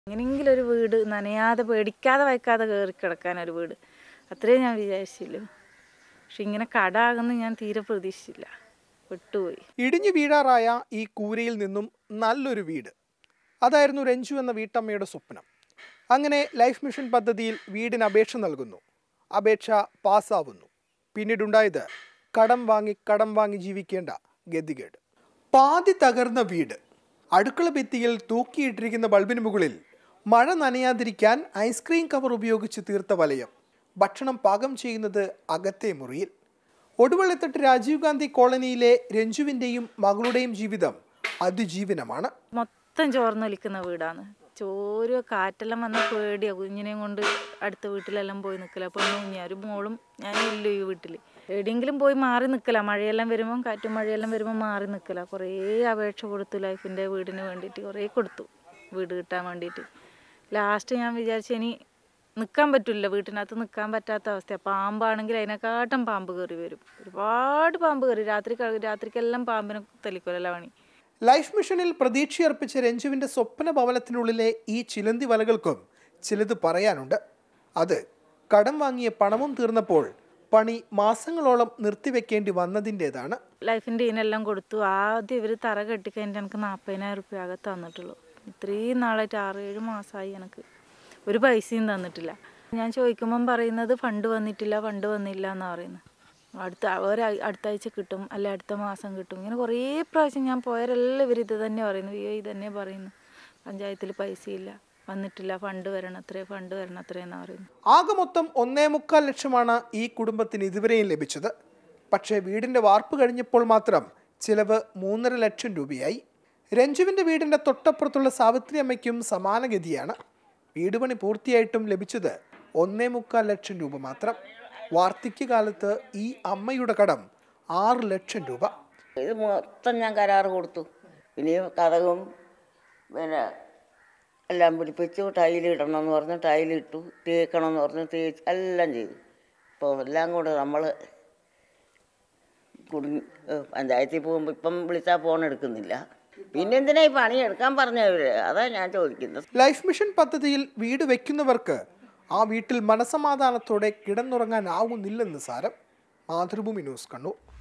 എങ്ങനെയെങ്കിലും ഒരു വീട് നനയാതെ പേടിക്കാതെ വയ്ക്കാതെ കയറി കിടക്കാൻ ഒരു വീട് അത്രേ ഞാൻ വിചാരിച്ചില്ലു പക്ഷെ ഇങ്ങനെ കടാകുന്ന ഞാൻ തീരെ പ്രതീക്ഷിച്ചില്ല വിട്ടുപോയി ഇടിഞ്ഞു വീഴാറായ ഈ കൂരയിൽ നിന്നും നല്ലൊരു വീട് അതായിരുന്നു രഞ്ജു എന്ന വീട്ടമ്മയുടെ സ്വപ്നം അങ്ങനെ ലൈഫ് മിഷൻ പദ്ധതിയിൽ വീടിന് അപേക്ഷ നൽകുന്നു അപേക്ഷ പാസ്സാവുന്നു പിന്നീടുണ്ടായത് കടം വാങ്ങി കടം വാങ്ങി ജീവിക്കേണ്ട ഗതികേട് പാതി തകർന്ന വീട് അടുക്കള ഭിത്തിയിൽ തൂക്കിയിട്ടിരിക്കുന്ന ബൾബിന് മുകളിൽ മഴ നനയാതിരിക്കാൻ ഐസ്ക്രീം കവർ ഉപയോഗിച്ച് തീർത്ത വലയം ഭക്ഷണം പാകം ചെയ്യുന്നത് അകത്തെ മുറിയിൽ ഒടുവള്ളത്തട്ട് രാജീവ് ഗാന്ധി കോളനിയിലെ രഞ്ജുവിൻ്റെയും മകളുടെയും ജീവിതം അതിജീവനമാണ് മൊത്തം ചോർന്നൊലിക്കുന്ന വീടാണ് ചോരോ കാറ്റെല്ലാം വന്ന പേടിയാ കുഞ്ഞിനെയും കൊണ്ട് അടുത്ത വീട്ടിലെല്ലാം പോയി നിൽക്കല പെണ്ണു കുഞ്ഞ ഒരു മോളും ഞാനും ഇല്ലു ഈ വീട്ടിൽ എവിടെയെങ്കിലും പോയി മാറി നിൽക്കല മഴയെല്ലാം വരുമ്പം കാറ്റും മഴയെല്ലാം വരുമ്പോൾ മാറി നിൽക്കല കുറേ അപേക്ഷ കൊടുത്തു ലൈഫിൻ്റെ വീടിന് വേണ്ടിയിട്ട് കുറേ കൊടുത്തു വീട് കിട്ടാൻ വേണ്ടിയിട്ട് ലാസ്റ്റ് ഞാൻ വിചാരിച്ചു ഇനി നിൽക്കാൻ പറ്റില്ല വീട്ടിനകത്ത് നിൽക്കാൻ പറ്റാത്ത അവസ്ഥയാണ് പാമ്പാണെങ്കിൽ അതിനെക്കാട്ടും പാമ്പ് കയറി വരും ഒരുപാട് പാമ്പ് കയറി രാത്രി ക- രാത്രിക്കെല്ലാം പാമ്പിനെ തെളിക്കൊല്ലല്ല പണി ലൈഫ് മിഷനിൽ പ്രതീക്ഷയർപ്പിച്ച രഞ്ജുവിൻ്റെ സ്വപ്ന ഭവനത്തിനുള്ളിലെ ഈ ചിലന്തി വലകൾക്കും ചിലത് പറയാനുണ്ട് അത് കടം വാങ്ങിയ പണവും തീർന്നപ്പോൾ പണി മാസങ്ങളോളം നിർത്തിവെക്കേണ്ടി വന്നതിൻ്റെതാണ് ലൈഫിൻ്റെ ഇതിനെല്ലാം കൊടുത്തു ആദ്യം ഇവർ തറ കെട്ടിക്കഴിഞ്ഞിട്ട് എനിക്ക് നാൽപ്പതിനായിരം റുപ്യ ആകെ തന്നിട്ടുള്ളൂ ഇത്രയും നാളായിട്ട് ആറ് ഏഴ് മാസമായി എനിക്ക് ഒരു പൈസയും തന്നിട്ടില്ല ഞാൻ ചോദിക്കുമ്പം പറയുന്നത് ഫണ്ട് വന്നിട്ടില്ല ഫണ്ട് വന്നില്ല എന്നാണ് പറയുന്നത് അടുത്ത ഒരു അടുത്ത ആഴ്ച കിട്ടും അല്ലെ അടുത്ത മാസം കിട്ടും ഇങ്ങനെ കുറേ പ്രാവശ്യം ഞാൻ പോയവരെല്ലാം ഇവർ ഇത് തന്നെ പറയുന്നു അയ്യോ ഇത് തന്നെ പറയുന്നു പഞ്ചായത്തിൽ പൈസയില്ല വന്നിട്ടില്ല ഫണ്ട് വരണം അത്രേ ഫണ്ട് വരണം അത്രേ എന്നാണ് പറയുന്നത് ആകെ മൊത്തം ഒന്നേ മുക്കാൽ ലക്ഷമാണ് ഈ കുടുംബത്തിന് ഇതുവരെയും ലഭിച്ചത് പക്ഷേ വീടിൻ്റെ വാർപ്പ് കഴിഞ്ഞപ്പോൾ മാത്രം ചിലവ് മൂന്നര ലക്ഷം രൂപയായി രഞ്ജുവിൻ്റെ വീടിൻ്റെ തൊട്ടപ്പുറത്തുള്ള സാവിത്രി അമ്മയ്ക്കും സമാനഗതിയാണ് വീട് പണി പൂർത്തിയായിട്ടും ലഭിച്ചത് ഒന്നേ മുക്കാൽ ലക്ഷം രൂപ മാത്രം വാർദ്ധക്യകാലത്ത് ഈ അമ്മയുടെ കടം ആറ് ലക്ഷം രൂപ ഇത് മൊത്തം ഞാൻ കരാറ് കൊടുത്തു പിന്നെ കഥകും പിന്നെ എല്ലാം പിടിപ്പിച്ചു ടൈലിടണം എന്ന് പറഞ്ഞ് ടൈലിട്ടു തേക്കണം എന്ന് പറഞ്ഞ് തേച്ച് എല്ലാം ചെയ്തു ഇപ്പോൾ എല്ലാം കൂടെ നമ്മൾ കുടുങ്ങി ഏഹ് പഞ്ചായത്തിൽ പോകുമ്പോൾ ഇപ്പം വിളിച്ചാൽ ഫോൺ എടുക്കുന്നില്ല പിന്നെ എന്തിനാ ഈ പണി എടുക്കാൻ പറഞ്ഞവര് അതാ ഞാൻ ചോദിക്കുന്നത് ലൈഫ് മിഷൻ പദ്ധതിയിൽ വീട് വയ്ക്കുന്നവർക്ക് ആ വീട്ടിൽ മനസമാധാനത്തോടെ കിടന്നുറങ്ങാനാവുന്നില്ലെന്ന് സാരം മാതൃഭൂമി ന്യൂസ് കണ്ണൂർ